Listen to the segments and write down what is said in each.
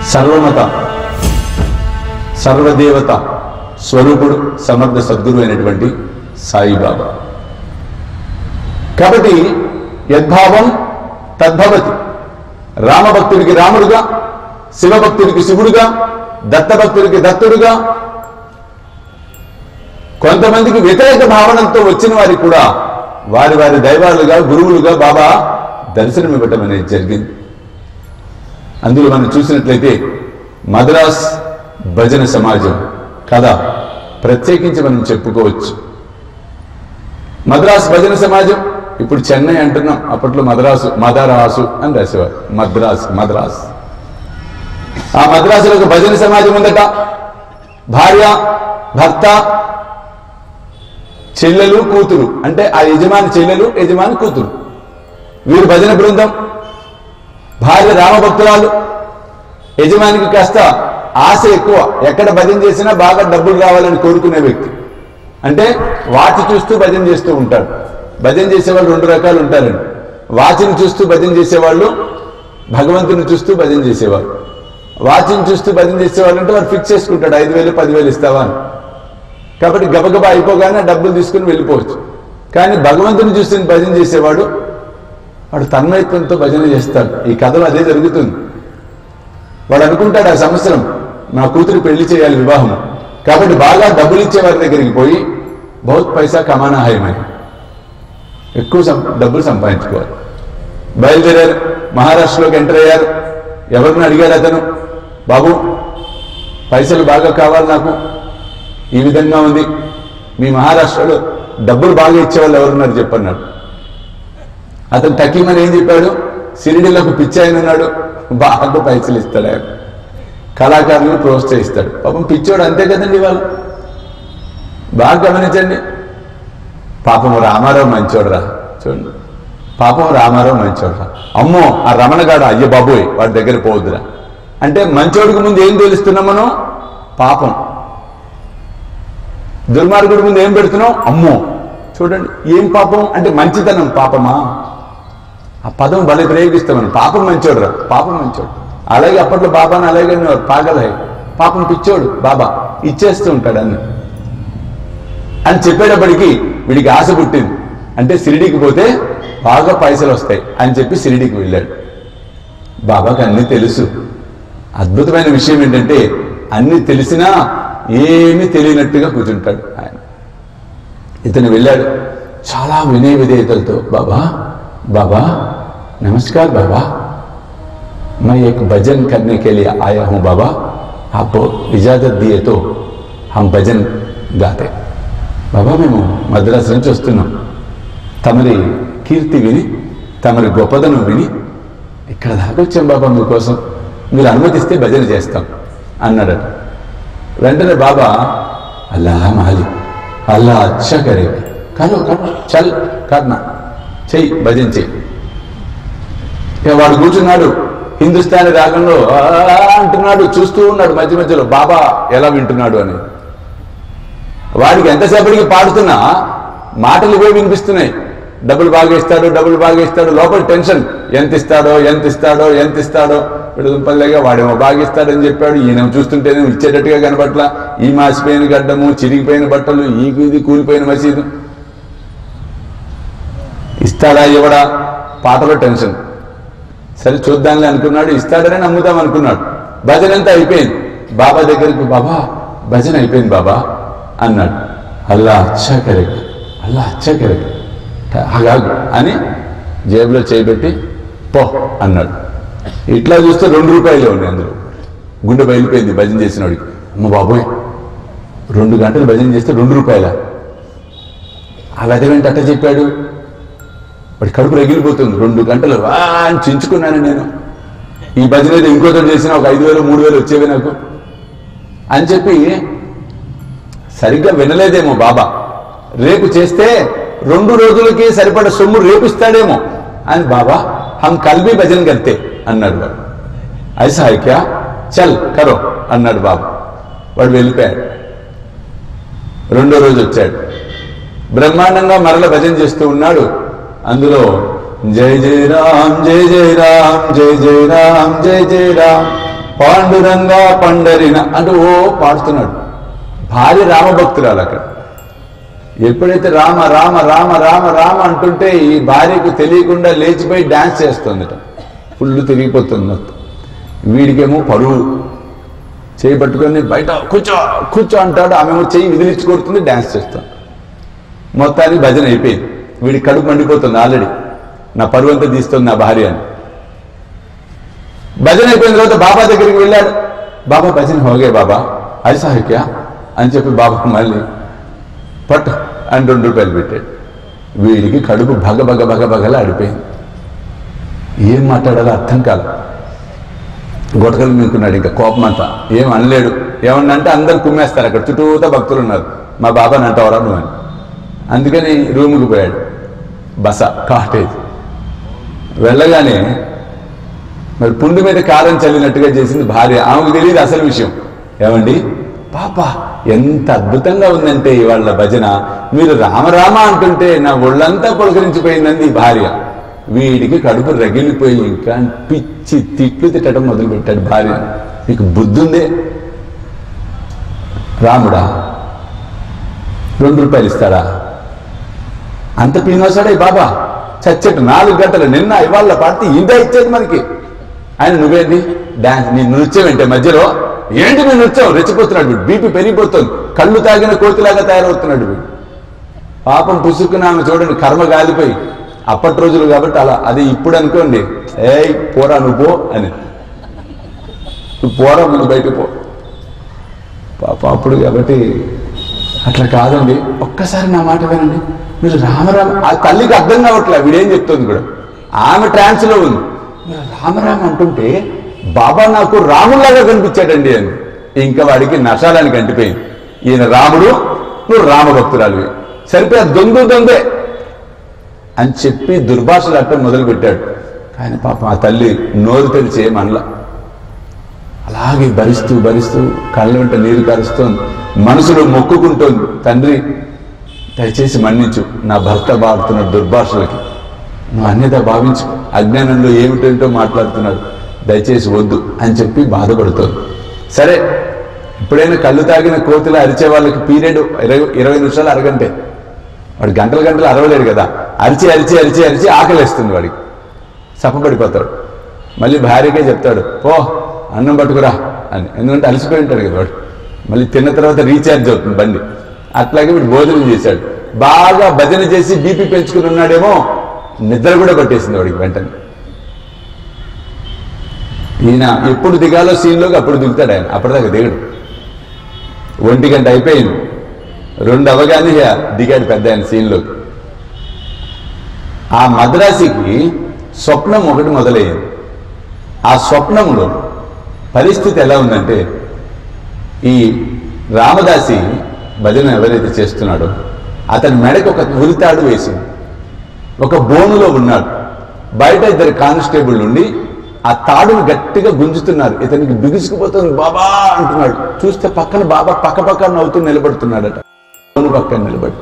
సర్వమత సర్వదేవత స్వరూపుడు సమర్థ సద్గురు అయినటువంటి సాయిబాబా కాబట్టి యద్భావం తద్భవతి రామభక్తుడికి రాముడుగా శివభక్తుడికి శివుడుగా దత్తభక్తుడికి దత్తుడుగా కొంతమందికి వ్యతిరేక భావనతో వచ్చిన వారికి కూడా వారి వారి దైవాలుగా గురువులుగా బాబా దర్శనం ఇవ్వటం అనేది జరిగింది అందులో మనం చూసినట్లయితే మద్రాస్ భజన సమాజం కథ ప్రత్యేకించి మనం చెప్పుకోవచ్చు మద్రాస్ భజన సమాజం ఇప్పుడు చెన్నై అంటున్నాం అప్పట్లో మద్రాసు మదరాసు అని రాసేవారు మద్రాస్ మద్రాస్ ఆ మద్రాసులో ఒక భజన సమాజం ఉందట భార్య భర్త చెల్లెలు కూతురు అంటే ఆ యజమాని చెల్లెలు యజమాని కూతురు వీరు భజన బృందం భార్య రామభక్తురాలు యజమానికి కాస్త ఆశ ఎక్కువ ఎక్కడ భజన చేసినా బాగా డబ్బులు రావాలని కోరుకునే వ్యక్తి అంటే వాచి చూస్తూ భజన చేస్తూ ఉంటాడు భజన చేసేవాళ్ళు రెండు రకాలు ఉంటారండి వాచిని చూస్తూ భజన చేసేవాళ్ళు భగవంతుని చూస్తూ భజన చేసేవారు వాచిని చూస్తూ భజన చేసేవాళ్ళు అంటే వాడు ఫిక్స్ చేసుకుంటాడు ఐదు వేలు పదివేలు ఇస్తావా అని కాబట్టి గబగబా అయిపోగానే డబ్బులు తీసుకుని వెళ్ళిపోవచ్చు కానీ భగవంతుని చూసి భజన చేసేవాడు వాడు తన్మయత్వంతో భజన చేస్తాడు ఈ కథలో అదే జరుగుతుంది వాడు అనుకుంటాడు ఆ సంవత్సరం నా కూతురు పెళ్లి చేయాలి వివాహం కాబట్టి బాగా డబ్బులు ఇచ్చే వారి దగ్గరికి పోయి బహుత్ పైసా కమానా హయమని ఎక్కువ సం- డబ్బులు సంపాదించుకోవాలి బయలుదేరారు మహారాష్ట్రలోకి ఎంటర్ అయ్యారు ఎవరిని అడిగాడు అతను బాబు పైసలు బాగా కావాలి నాకు ఈ విధంగా ఉంది మీ మహారాష్ట్రలో డబ్బులు బాగా ఇచ్చేవాళ్ళు ఎవరున్నారు చెప్పన్నాడు అతను తకీమని ఏం చెప్పాడు సిరిడిలకు పిచ్చి ఆయన ఉన్నాడు బాగా పైసలు ఇస్తాడు ఆయన కళాకారులను ప్రోత్సహిస్తాడు పాపం పిచ్చోడు అంతే కదండి వాళ్ళు బాగా గమనించండి పాపం రామారావు మంచోడురా చూడండి పాపం రామారావు మంచోడురా అమ్మో ఆ రమణగాడు అయ్య బాబోయ్ వాడి దగ్గర పోవద్దురా అంటే మంచోడికి ముందు ఏం తెలుస్తున్నాం మనం పాపం దుర్మార్గుడి ముందు ఏం పెడుతున్నాం అమ్మో చూడండి ఏం పాపం అంటే మంచితనం పాపమా ఆ పదం భలే ప్రయోగిస్తాం మనం పాపం మంచోడురా పాపం మంచోడు అలాగే అప్పట్లో బాబాని అలాగే అనేవారు, పాగలే పాపం పిచ్చోడు బాబా ఇచ్చేస్తూ ఉంటాడు అన్ని అని చెప్పేటప్పటికి వీడికి ఆశ పుట్టింది అంటే సిరిడికి పోతే బాగా పైసలు వస్తాయి అని చెప్పి సిరిడికి వెళ్ళాడు బాబాకి అన్ని తెలుసు అద్భుతమైన విషయం ఏంటంటే అన్ని తెలిసినా ఏమీ తెలియనట్టుగా కూర్చుంటాడు ఆయన ఇతను వెళ్ళాడు చాలా వినయ విధేయతలతో బాబా బాబా नमस्कार बाबा मैं एक भजन करने के लिए आया हूं बाबा आप इजाजत दिए तो हम भजन गाते బాబా మేము మద్రాసు నుంచి వస్తున్నాం తమరి కీర్తి విని తమరి గొప్పదనం విని ఇక్కడ దాకా వచ్చాం బాబా మీకోసం మీరు అనుమతిస్తే భజన చేస్తాం అన్నాడట వెంటనే బాబా అల్లా మాలి అల్లా అచ్చా కరే కరో కరో చల్ కర్నా చెయ్యి భజన చెయ్యి ఇక వాడు కూర్చున్నాడు హిందుస్థానీ రాగంలో "ఆ" అంటున్నాడు చూస్తూ ఉన్నాడు మధ్య మధ్యలో బాబా ఎలా వింటున్నాడు అని వాడికి ఎంతసేపటికి పాడుతున్నా మాటలు ఇవే వినిపిస్తున్నాయి డబ్బులు బాగా ఇస్తాడు డబ్బులు బాగా ఇస్తాడు లోపల టెన్షన్ ఎంత ఇస్తాడో ఎంత ఇస్తాడో ఎంత ఇస్తాడో వీడు దుంపల్లేగా వాడేమో బాగా ఇస్తాడని చెప్పాడు ఈయన చూస్తుంటేనే ఇచ్చేటట్టుగా కనబట్ల ఈ మాసిపోయిన గడ్డము చిరిగిపోయిన బట్టలు ఈ ఇది కూలిపోయిన మసీదు ఇస్తాడా ఇవ్వడా పాటలో టెన్షన్ సరే చూద్దాంలే అనుకున్నాడు ఇస్తాడని నమ్ముదాం అనుకున్నాడు భజన అంతా అయిపోయింది బాబా దగ్గరికి బాబా భజన అయిపోయింది బాబా అన్నాడు అల్లా అచ్చా కరెక్ట్ అల్లా అచ్చా కరెక్ట్ ఆగాగు అని జేబులో చేయబెట్టి పో అన్నాడు ఇట్లా చూస్తే రెండు రూపాయలే ఉన్నాయి అందులో గుండె బయలిపోయింది భజన చేసినవాడికి అమ్మ బాబోయ్ రెండు గంటలు భజన చేస్తే రెండు రూపాయల ఆ వెదవేంటి అట్ట చెప్పాడు వాడి కడుపు రగిలిపోతుంది రెండు గంటలు వా అని చించుకున్నాను నేను ఈ భజన ఏదో ఇంకోతో చేసిన ఒక ఐదు వేలు మూడు వేలు వచ్చేవి నాకు అని చెప్పి సరిగ్గా వినలేదేమో బాబా రేపు చేస్తే రెండు రోజులకి సరిపడ సొమ్ము రేపు ఇస్తాడేమో అని బాబా హమ్ కల్బీ భజన కర్తే అన్నాడు వాడు ఐసా హై క్యా చల్ కరో అన్నాడు బాబా వాడు వెళ్ళిపోయాడు రెండో రోజు వచ్చాడు బ్రహ్మాండంగా మరల భజన చేస్తూ ఉన్నాడు అందులో జై జై రామ్ జై జై రామ్ జై జై రామ్ జై జై రామ్ పాండురంగా పండరిన అంటూ ఓ పాడుతున్నాడు భార్య రామభక్తురాలు అక్కడ ఎప్పుడైతే రామ రామ రామ రామ రామ అంటుంటే ఈ భార్యకు తెలియకుండా లేచిపోయి డాన్స్ చేస్తుందట ఫుల్ తిరిగిపోతుంది మొత్తం వీడికేమో పరువు చేయి పట్టుకొని బయట కూర్చో కూర్చో అంటాడు ఆమెమో చెయ్యి విదిలించి కొడుతుంది డాన్స్ చేస్తాం మొత్తానికి భజన అయిపోయింది వీడి కడుపు మండిపోతుంది ఆల్రెడీ నా పరువు అంతా తీస్తుంది నా భార్య అని భజన అయిపోయిన తర్వాత బాబా దగ్గరికి వెళ్ళాడు బాబా భజన హోగే బాబా ఐసా హై క్యా అని చెప్పి బాబా మళ్ళీ పట్టు అని రెండు రూపాయలు పెట్టాడు వీడికి కడుపు భగ భగ భగ భగలా ఆడిపోయింది ఏం మాట్లాడాలో అర్థం కాల గొడకలు మీకున్నాడు ఇంకా కోపం అంతా ఏం అనలేడు ఏమన్నా అంటే అందరు కుమ్మేస్తారు అక్కడ చుట్టూతా భక్తులు ఉన్నారు మా బాబాని అంటావరా నువ్వు అని అందుకని రూముకి పోయాడు బస కాటేజ్ వెళ్ళగానే మరి పుండు మీద కారం చల్లినట్టుగా చేసింది భార్య ఆమెకు తెలియదు అసలు విషయం ఏమండి పాప ఎంత అద్భుతంగా ఉందంటే ఇవాళ భజన మీరు రామరామ అంటుంటే నా ఒళ్ళంతా పులకరించిపోయిందండి ఈ భార్య వీడికి కడుపు రగిలిపోయి ఇంకా పిచ్చి తిట్లు తిట్టడం మొదలు పెట్టాడు భార్య నీకు బుద్ధుందే రాముడా రెండు రూపాయలు ఇస్తాడా అంత పీనోసాడే బాబా చచ్చట నాలుగు గంటలు నిన్న ఇవాళ పాడితే ఇంత ఇచ్చేది మనకి ఆయన నువ్వేంటి డాన్స్ నీ నృత్యం ఏంటే మధ్యలో ఏంటి మీ నృత్యం రెచ్చిపోతున్నాడు వీడు బీపీ పెరిగిపోతుంది కళ్ళు తాగిన కోతిలాగా తయారవుతున్నాడు వీడు పాపం పుసుక్కున ఆమె చూడండి కర్మ గాలిపోయి అప్పటి రోజులు కాబట్టి అలా అది ఇప్పుడు అనుకోండి ఏయ్ పోరా నువ్వు పో అని నువ్వు పోరా ముందు బయటకు పో పాప అప్పుడు కాబట్టి అట్లా కాదండి ఒక్కసారి నా మాట వినండి మీరు రామరామ ఆ తల్లికి అర్థం కావట్లే వీడేం చెప్తుంది కూడా ఆమె ట్రాన్స్ లో ఉంది మీరు రామరామ అంటుంటే బాబా నాకు రాములాగా కనిపించాడండి అని ఇంకా వాడికి నశాలానికి అంటిపోయింది ఈయన రాముడు నువ్వు రామభక్తురాలివి సరిపోయా దొంగ దొంగే అని చెప్పి దుర్భాషలు అట్టం మొదలు పెట్టాడు కానీ పాపం ఆ తల్లి నోరు తెరిచి ఏమనలా అలాగే భరిస్తూ భరిస్తూ కళ్ళ వెంట నీరు కారుస్తోంది మనసులో మొక్కుకుంటోంది తండ్రి దయచేసి మన్నించు నా భర్త వాడుతున్న దుర్భాషలకి నువ్వు అన్యత భావించు అజ్ఞానంలో ఏమిటేంటో మాట్లాడుతున్నాడు దయచేసి వద్దు అని చెప్పి బాధపడుతోంది సరే ఎప్పుడైనా కళ్ళు తాగిన కోతిలో అరిచే వాళ్ళకి పీరియడ్ ఇరవై ఇరవై నిమిషాలు అరగంటే వాడు గంటలు గంటలు అరవలేడు కదా అరిచి అరిచి అరిచి అరిచి ఆకలేస్తుంది వాడికి సప్పబడిపోతాడు మళ్ళీ భార్యకే చెప్తాడు పో అన్నం పట్టుకురా అని ఎందుకంటే అలసిపోయి ఉంటాడు కదా వాడు మళ్ళీ తిన్న తర్వాత రీఛార్జ్ అవుతుంది బండి అట్లాగే వీడు భోజనం చేశాడు బాగా భజన చేసి బీపీ పెంచుకుని ఉన్నాడేమో నిద్ర కూడా పట్టేసింది వాడికి వెంటనే ఈయన ఎప్పుడు దిగాలో సీన్లోకి అప్పుడు దిగుతాడు ఆయన అప్పటిదాకా దిగడు ఒంటి గంట అయిపోయింది రెండు అవగానే ఇక దిగాడు పెద్ద ఆయన సీన్లోకి ఆ మద్రాసికి స్వప్నం ఒకటి మొదలయ్యింది ఆ స్వప్నంలో పరిస్థితి ఎలా ఉందంటే ఈ రామదాసి భజన ఎవరైతే చేస్తున్నాడో అతని మెడకు ఒక ఉరితాడు వేసింది ఒక బోనులో ఉన్నాడు బయట ఇద్దరు కానిస్టేబుల్ నుండి ఆ తాడును గట్టిగా గుంజుతున్నారు ఇతనికి బిగుసుకుపోతుంది బాబా అంటున్నాడు చూస్తే పక్కన బాబా పక్క పక్క నవ్వుతూ నిలబడుతున్నాడట బోను పక్కన నిలబడి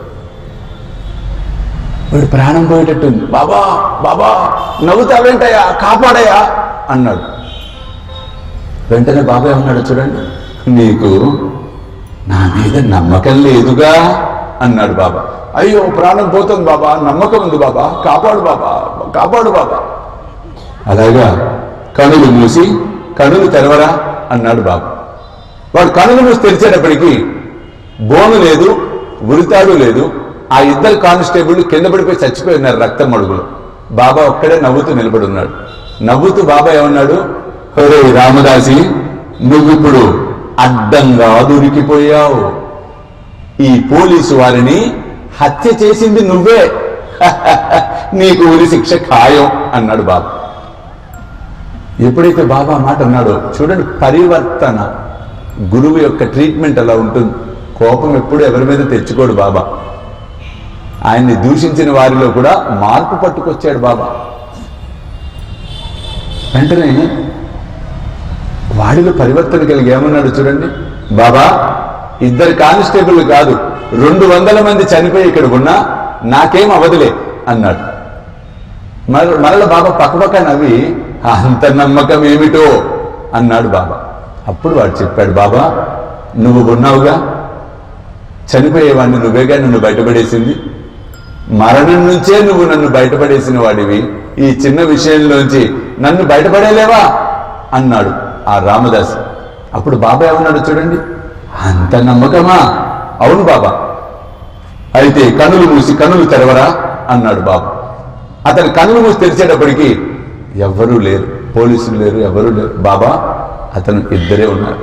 వీడు ప్రాణం పోయేటట్టుంది బాబా బాబా నవ్వుతావేంటయ్యా కాపాడయ్యా అన్నాడు వెంటనే బాబాయ్ ఉన్నాడు చూడండి నీకు నా మీద నమ్మకం లేదుగా అన్నాడు బాబా అయ్యో ప్రాణం పోతుంది బాబా నమ్మకం ఉంది బాబా కాపాడు బాబా కాపాడు బాబా అలాగా కనులు మూసి కనులు తెరవరా అన్నాడు బాబా వాడు కనులు మూసి తెరిచేటప్పటికి బోను లేదు ఉరితాడు లేదు ఆ ఇద్దరు కానిస్టేబుల్ కింద పడిపోయి చచ్చిపోయి ఉన్నారు రక్తం మడుగులు బాబా ఒక్కడే నవ్వుతూ నిలబడి ఉన్నాడు నవ్వుతూ బాబా ఏమన్నాడు ఒరే రామదాసి నువ్విప్పుడు అడ్డంగా దొరికిపోయావు ఈ పోలీసు వారిని హత్య చేసింది నువ్వే నీకు ఉరి శిక్ష ఖాయం అన్నాడు బాబా ఎప్పుడైతే బాబా మాట అన్నాడో చూడండి పరివర్తన గురువు యొక్క ట్రీట్మెంట్ అలా ఉంటుంది కోపం ఎప్పుడు ఎవరి మీద తెచ్చుకోడు బాబా ఆయన్ని దూషించిన వారిలో కూడా మార్పు పట్టుకొచ్చాడు బాబా వెంటనే వాడిలో పరివర్తన కలిగి ఏమన్నాడు చూడండి బాబా ఇద్దరు కానిస్టేబుల్ కాదు రెండు వందల మంది చనిపోయి ఇక్కడ ఉన్నా నాకేం అవదులే అన్నాడు మర మరల బాబా పక్కపక్క నవ్వి అంత నమ్మకం ఏమిటో అన్నాడు బాబా అప్పుడు వాడు చెప్పాడు బాబా నువ్వు ఉన్నావుగా చనిపోయేవాడిని నువ్వేగా నన్ను బయటపడేసింది మరణం నుంచే నువ్వు నన్ను బయటపడేసిన వాడివి ఈ చిన్న విషయంలోంచి నన్ను బయటపడేలేవా అన్నాడు ఆ రామదాస్ అప్పుడు బాబా ఏమన్నాడు చూడండి అంత నమ్మకమా అవును బాబా అయితే కన్నులు మూసి కన్నులు తెరవరా అన్నాడు బాబా అతను కన్నులు మూసి తెరిచేటప్పటికి ఎవ్వరూ లేరు పోలీసులు లేరు ఎవరూ లేరు బాబా అతను ఇద్దరే ఉన్నారు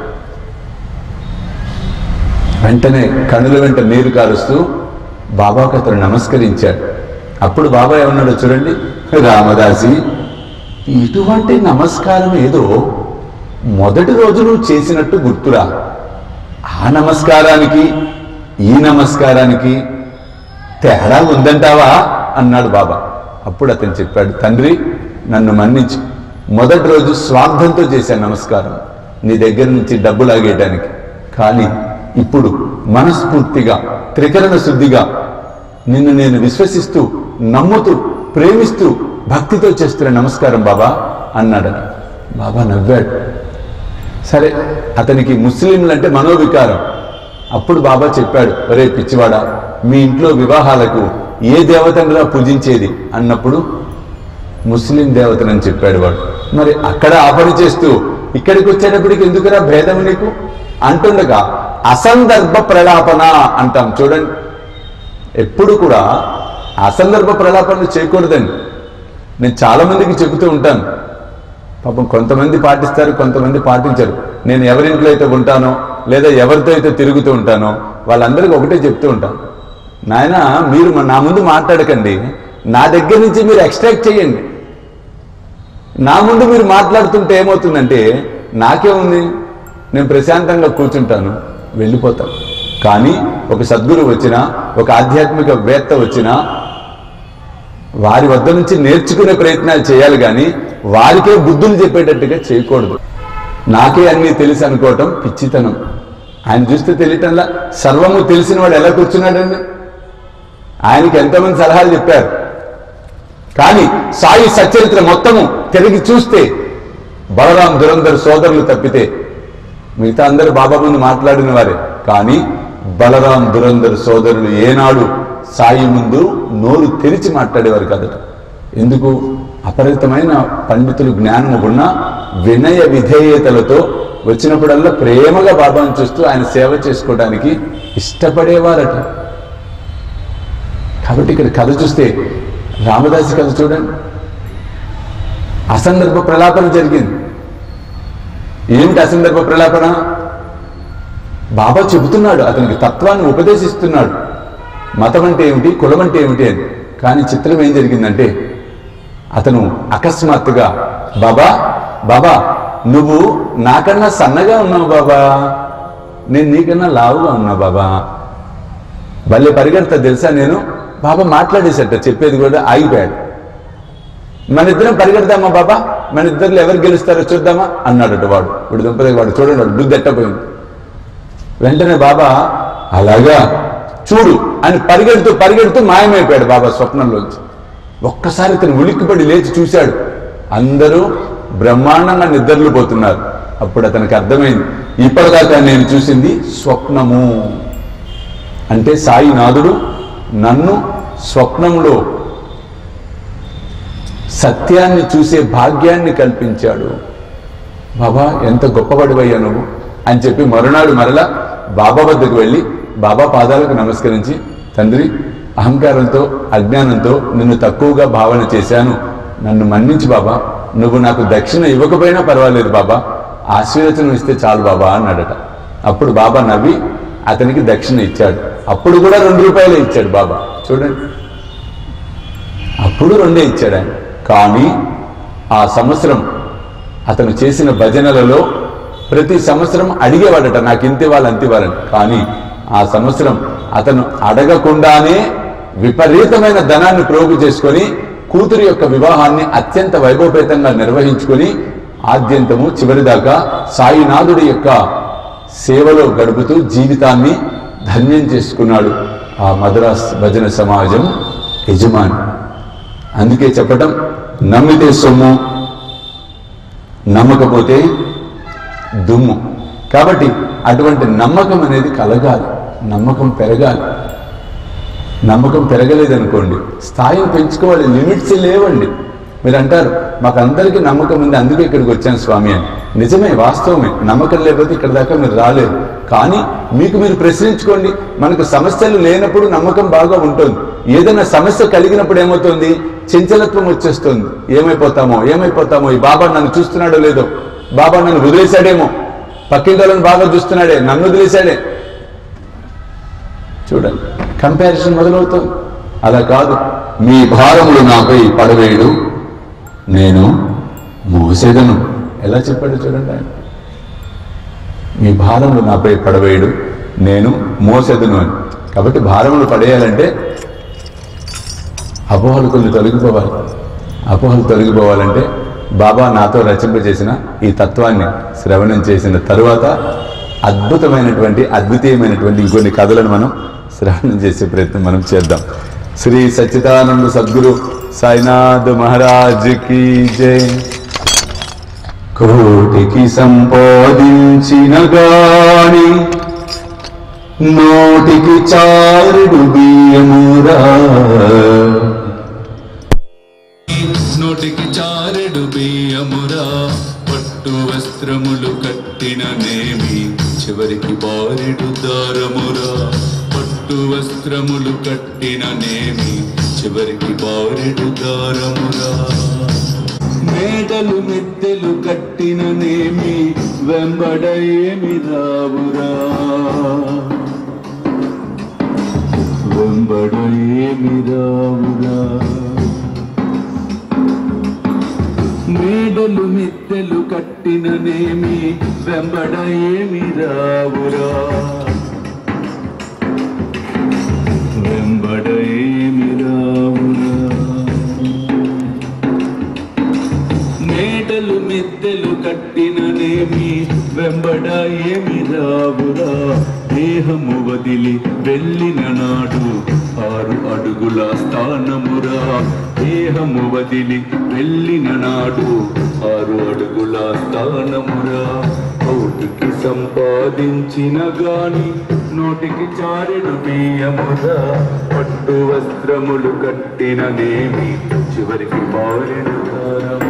వెంటనే కనుల వెంట నీరు కారుస్తూ బాబాకు అతను నమస్కరించాడు అప్పుడు బాబా ఏమన్నాడో చూడండి రామదాసి ఇటువంటి నమస్కారం ఏదో మొదటి రోజు నువ్వు చేసినట్టు గుర్తురా ఆ నమస్కారానికి ఈ నమస్కారానికి తేడా ఉందంటావా అన్నాడు బాబా అప్పుడు అతను చెప్పాడు తండ్రి నన్ను మన్నించు మొదటి రోజు స్వార్థంతో చేశాను నమస్కారం నీ దగ్గర నుంచి డబ్బు లాగేయడానికి కానీ ఇప్పుడు మనస్ఫూర్తిగా త్రికరణ శుద్ధిగా నిన్ను నేను విశ్వసిస్తూ నమ్ముతూ ప్రేమిస్తూ భక్తితో చేస్తున్న నమస్కారం బాబా అన్నాడు బాబా నవ్వాడు సరే అతనికి ముస్లింలంటే మనోవికారం అప్పుడు బాబా చెప్పాడు ఒరే పిచ్చివాడా మీ ఇంట్లో వివాహాలకు ఏ దేవతనురా పూజించేది అన్నప్పుడు ముస్లిం దేవతనని చెప్పాడు వాడు మరి అక్కడ ఆ పని చేస్తూ ఇక్కడికి వచ్చేటప్పటికి ఎందుకురా భేదం నీకు అంటుండగా అసందర్భ ప్రలాపన అంటాం చూడండి ఎప్పుడు కూడా అసందర్భ ప్రలాపనలు చేయకూడదండి నేను చాలా మందికి చెబుతూ ఉంటాను పాపం కొంతమంది పాటిస్తారు కొంతమంది పాటించరు నేను ఎవరింట్లో అయితే ఉంటానో లేదా ఎవరితో అయితే తిరుగుతూ ఉంటానో వాళ్ళందరికీ ఒకటే చెప్తూ ఉంటాను నాయన మీరు నా ముందు మాట్లాడకండి నా దగ్గర నుంచి మీరు ఎక్స్ట్రాక్ట్ చేయండి నా ముందు మీరు మాట్లాడుతుంటే ఏమవుతుందంటే నాకేముంది నేను ప్రశాంతంగా కూర్చుంటాను వెళ్ళిపోతాను కానీ ఒక సద్గురు వచ్చినా ఒక ఆధ్యాత్మిక వేత్త వచ్చినా వారి వద్ద నుంచి నేర్చుకునే ప్రయత్నాలు చేయాలి కానీ వారికే బుద్ధులు చెప్పేటట్టుగా చేయకూడదు నాకే అన్నీ తెలిసి అనుకోవటం పిచ్చితనం ఆయన చూస్తే తెలియటంలా సర్వము తెలిసిన వాడు ఎలా కూర్చున్నాడండి ఆయనకి ఎంతమంది సలహాలు చెప్పారు కానీ సాయి సచరిత్ర మొత్తము తిరిగి చూస్తే బలరాం దురంధర్ సోదరులు తప్పితే మిగతా అందరూ బాబా ముందు మాట్లాడిన వారే కానీ బలరాం దురంధర్ సోదరులు ఏనాడు సాయి ముందు నోరు తెరిచి మాట్లాడేవారు కదట ఎందుకు అపరితమైన పండితులు జ్ఞానము ఉన్న వినయ విధేయతలతో వచ్చినప్పుడల్లా ప్రేమగా బాబాను చూస్తూ ఆయన సేవ చేసుకోవడానికి ఇష్టపడేవారట కాబట్టి ఇక్కడ కథ చూస్తే రామదాసి కథ చూడండి అసందర్భ ప్రలాపన జరిగింది ఏమిటి అసందర్భ ప్రలాపన బాబా చెబుతున్నాడు అతనికి తత్వాన్ని ఉపదేశిస్తున్నాడు మతం అంటే ఏమిటి కులం అంటే ఏమిటి అని కానీ చిత్రం ఏం జరిగిందంటే అతను అకస్మాత్తుగా బాబా బాబా నువ్వు నాకన్నా సన్నగా ఉన్నావు బాబా నేను నీకన్నా లావుగా ఉన్నా బాబా భలే పరిగెడతా తెలుసా నేను బాబా మాట్లాడేసట చెప్పేది కూడా ఆగిపోయాడు మన ఇద్దరం పరిగెడదామా బాబా మన ఇద్దరు ఎవరు గెలుస్తారో చూద్దామా అన్నాడట వాడు ఇప్పుడు దుంపదే వాడు చూడండి వాడు బుద్ధి ఎట్టపోయింది వెంటనే బాబా అలాగా చూడు అని పరిగెడుతూ పరిగెడుతూ మాయమైపోయాడు బాబా స్వప్నంలోంచి ఒక్కసారి ఇతను ఉలిక్కిపడి లేచి చూశాడు అందరూ బ్రహ్మాండంగా నిద్రలు పోతున్నారు అప్పుడు అతనికి అర్థమైంది ఇప్పటిదాకా నేను చూసింది స్వప్నము అంటే సాయినాథుడు నన్ను స్వప్నంలో సత్యాన్ని చూసే భాగ్యాన్ని కల్పించాడు బాబా ఎంత గొప్పవాడివయ్యా నువ్వు అని చెప్పి మరునాడు మరలా బాబా వద్దకు వెళ్ళి బాబా పాదాలకు నమస్కరించి తండ్రి అహంకారంతో అజ్ఞానంతో నిన్ను తక్కువగా భావన చేశాను నన్ను మన్నించి బాబా నువ్వు నాకు దక్షిణ ఇవ్వకపోయినా పర్వాలేదు బాబా ఆశీర్వచనం ఇస్తే చాలు బాబా అన్నాడట అప్పుడు బాబా నవ్వి అతనికి దక్షిణ ఇచ్చాడు అప్పుడు కూడా రెండు రూపాయలే ఇచ్చాడు బాబా చూడండి అప్పుడు రెండే ఇచ్చాడు ఆయన కానీ ఆ సంవత్సరం అతను చేసిన భజనలలో ప్రతి సంవత్సరం అడిగేవాడట నాకు ఇంత ఇవ్వాలి అంత ఇవ్వాలని కానీ ఆ సంవత్సరం అతను అడగకుండానే విపరీతమైన ధనాన్ని ప్రోగు చేసుకొని కూతురి యొక్క వివాహాన్ని అత్యంత వైభవపేతంగా నిర్వహించుకొని ఆద్యంతము చివరిదాకా సాయినాథుడి యొక్క సేవలో గడుపుతూ జీవితాన్ని ధన్యం చేసుకున్నాడు ఆ మద్రాస్ భజన సమాజం యజమాని అందుకే చెప్పటం నమ్మితే సొమ్ము నమ్మకపోతే దుమ్ము కాబట్టి అటువంటి నమ్మకం అనేది కలగాలి నమ్మకం పెరగాలి నమ్మకం పెరగలేదనుకోండి స్థాయిని పెంచుకోవాలి లిమిట్స్ లేవండి మీరు అంటారు మాకు అందరికీ నమ్మకం ఉంది అందుకే ఇక్కడికి వచ్చాను స్వామి అని నిజమే వాస్తవమే నమ్మకం లేకపోతే ఇక్కడ దాకా మీరు రాలేరు కానీ మీకు మీరు ప్రశ్నించుకోండి మనకు సమస్యలు లేనప్పుడు నమ్మకం బాగా ఉంటుంది ఏదైనా సమస్య కలిగినప్పుడు ఏమవుతుంది చంచలత్వం వచ్చేస్తుంది ఏమైపోతామో ఏమైపోతామో ఈ బాబా నన్ను చూస్తున్నాడో లేదో బాబా నన్ను వదిలేశాడేమో పక్కింటోళ్ళని బాగా చూస్తున్నాడే నన్ను వదిలేశాడే చూడండి కంపారిజన్ మొదలవుతుంది అలా కాదు మీ భారములు నాపై పడవేయుడు నేను మోసేదను ఎలా చెప్పాడు చూడండి ఆయన మీ భారములు నాపై పడవేయుడు నేను మోసేదను అని కాబట్టి భారములు పడేయాలంటే అపోహలు కొన్ని తొలగిపోవాలి అపోహలు తొలగిపోవాలంటే బాబా నాతో రచింపజేసిన ఈ తత్వాన్ని శ్రవణం చేసిన తరువాత అద్భుతమైనటువంటి అద్వితీయమైనటువంటి ఇంకొన్ని కథలను మనం శ్రవణం చేసే ప్రయత్నం మనం చేద్దాం శ్రీ సచ్చిదానంద సద్గురు సాయినాథ్ మహారాజ్ కి జై కోటికి సంపాదించిన గాని నోటికి చారుడు బియ్యమురా నోటికి చారెడు బియ్యమురా పట్టు వస్త్రములు కట్టిన నేమి చివరికి బారెడు దారమురా పట్టు వస్త్రములు కట్టిన నేమి చివరికి బారెడు దారమురా మేడలు మెత్తెలు కట్టిన నేమి వెంబడ ఏమి రావురా వెంబడ ఏమి రావురా మేడలు మిద్దెలు కట్టిన నేమి వెంబడ ఏమి రావురా వెంబడ ఏమి రావురా మేడలు మిద్దెలు కట్టిన నేమి వెంబడ ఏమి రావురా దేహము వదిలి వెళ్ళిన నాడు ఆరు అడుగుల స్థానమురా దేహము వదిలి వెళ్ళిన నాడు ఆరు అడుగుల స్థానమురా కోటికి సంపాదించిన గాని నోటికి చారెడు బియ్యమురా పట్టు వస్త్రములు కట్టిన నేమి చివరికి మారెడు దారము